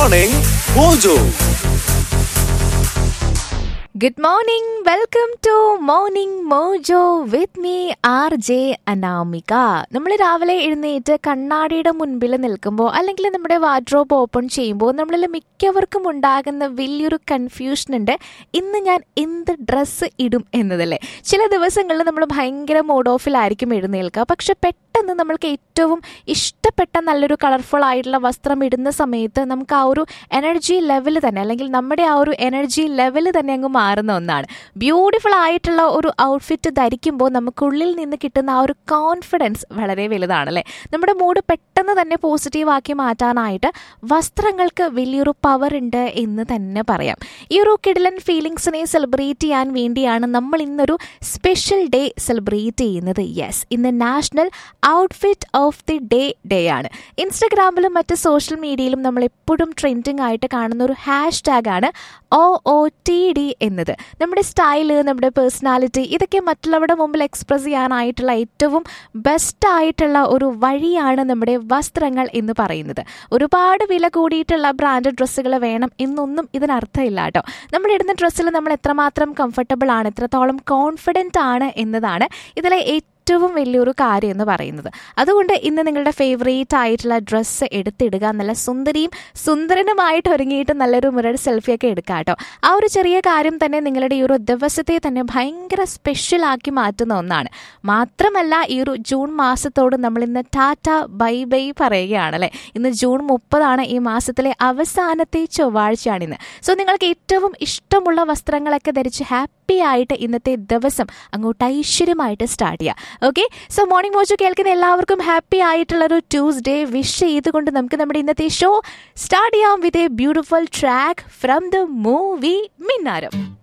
Morning Mojo. Good morning welcome to morning Mojo with me R J Anamika നമ്മൾ രാവിലെ എഴുന്നേറ്റ് കണ്ണാടിയുടെ മുൻപിൽ നിൽക്കുമ്പോൾ അല്ലെങ്കിൽ നമ്മുടെ വാർഡ്രോബ് ഓപ്പൺ ചെയ്യുമ്പോൾ നമ്മളിൽ മിക്കവർക്കും ഉണ്ടാകുന്ന വലിയൊരു കൺഫ്യൂഷൻ ഉണ്ട് ഇന്ന് ഞാൻ എന്ത് ഡ്രസ്സ് ഇടും എന്നതല്ലേ ചില ദിവസങ്ങളിൽ നമ്മൾ ഭയങ്കര മൂഡ് ഓഫിലായിരിക്കും എഴുന്നേൽക്കുക പക്ഷെ പെട്ടെന്ന് നമ്മൾക്ക് ഏറ്റവും ഇഷ്ടപ്പെട്ട നല്ലൊരു കളർഫുൾ ആയിട്ടുള്ള വസ്ത്രം ഇടുന്ന സമയത്ത് നമുക്ക് ആ ഒരു എനർജി ലെവൽ തന്നെ അല്ലെങ്കിൽ നമ്മുടെ ആ ഒരു എനർജി ലെവൽ തന്നെ അങ്ങ് മാറുന്ന ഒന്നാണ് ബ്യൂട്ടിഫുൾ ആയിട്ടുള്ള ഒരു ഔട്ട്ഫിറ്റ് ധരിക്കുമ്പോൾ നമുക്കുള്ളിൽ നിന്ന് കിട്ടുന്ന ആ ഒരു കോൺഫിഡൻസ് വളരെ വലുതാണല്ലേ നമ്മുടെ മൂഡ് പെട്ടെന്ന് തന്നെ പോസിറ്റീവ് ആക്കി മാറ്റാനായിട്ട് വസ്ത്രങ്ങൾക്ക് വലിയൊരു പവർ ഉണ്ട് എന്ന് തന്നെ പറയാം ഈ ഒരു കിടിലൻ ഫീലിങ്സിനെ സെലിബ്രേറ്റ് ചെയ്യാൻ വേണ്ടിയാണ് നമ്മൾ ഇന്നൊരു സ്പെഷ്യൽ ഡേ സെലിബ്രേറ്റ് ചെയ്യുന്നത് യെസ് ഇന്ന് national outfit of the day day ആണ് ഇൻസ്റ്റഗ്രാമിലും മറ്റ് സോഷ്യൽ മീഡിയയിലും നമ്മൾ എപ്പോഴും ട്രെൻഡിങ് ആയിട്ട് കാണുന്ന ഒരു ഹാഷ് ടാഗ് ആണ് ഒ ഒ ടി ഡി എന്നത് നമ്മുടെ സ്റ്റൈല് നമ്മുടെ പേഴ്സണാലിറ്റി ഇതൊക്കെ മറ്റുള്ളവരുടെ മുമ്പിൽ എക്സ്പ്രസ് ചെയ്യാനായിട്ടുള്ള ഏറ്റവും ബെസ്റ്റ് ആയിട്ടുള്ള ഒരു വഴിയാണ് നമ്മുടെ വസ്ത്രങ്ങൾ എന്ന് പറയുന്നത് ഒരുപാട് വില കൂടിയിട്ടുള്ള ബ്രാൻഡഡ് ഡ്രസ്സുകൾ വേണം എന്നൊന്നും ഇതിനർത്ഥമില്ല കേട്ടോ നമ്മൾ ഇടുന്ന ഡ്രസ്സിൽ നമ്മൾ എത്രമാത്രം കംഫർട്ടബിൾ ആണ് എത്രത്തോളം കോൺഫിഡൻ്റ് ആണ് എന്നതാണ് ഇതിലെ ഏറ്റവും വലിയൊരു കാര്യം എന്ന് പറയുന്നത് അതുകൊണ്ട് ഇന്ന് നിങ്ങളുടെ ഫേവറേറ്റ് ആയിട്ടുള്ള ഡ്രസ്സ് എടുത്തിടുക നല്ല സുന്ദരിയും സുന്ദരനുമായിട്ട് ഒരുങ്ങിയിട്ട് നല്ലൊരു മിറർ സെൽഫിയൊക്കെ എടുക്കുക കേട്ടോ ആ ഒരു ചെറിയ കാര്യം തന്നെ നിങ്ങളുടെ ഈ ഒരു ദിവസത്തെ തന്നെ ഭയങ്കര സ്പെഷ്യൽ ആക്കി മാറ്റുന്ന ഒന്നാണ് മാത്രമല്ല ഈ ഒരു ജൂൺ മാസത്തോട് നമ്മൾ ഇന്ന് ടാറ്റ ബൈ ബൈ പറയുകയാണ് അല്ലേ ഇന്ന് ജൂൺ മുപ്പതാണ് ഈ മാസത്തിലെ അവസാനത്തെ ചൊവ്വാഴ്ചയാണിന്ന് സോ നിങ്ങൾക്ക് ഏറ്റവും ഇഷ്ടമുള്ള വസ്ത്രങ്ങളൊക്കെ ധരിച്ച് ഹാപ്പി ആയിട്ട് ഇന്നത്തെ ദിവസം അങ്ങോട്ട് ഐശ്വര്യമായിട്ട് സ്റ്റാർട്ട് ചെയ്യാം ഓക്കെ സോ മോർണിംഗ് മോജോ കേൾക്കുന്ന എല്ലാവർക്കും ഹാപ്പി ആയിട്ടുള്ള ഒരു ട്യൂസ്ഡേ വിഷ് ചെയ്തുകൊണ്ട് നമുക്ക് നമ്മുടെ ഇന്നത്തെ ഷോ സ്റ്റാർട്ട് ചെയ്യാം with a beautiful track from the movie Minnaram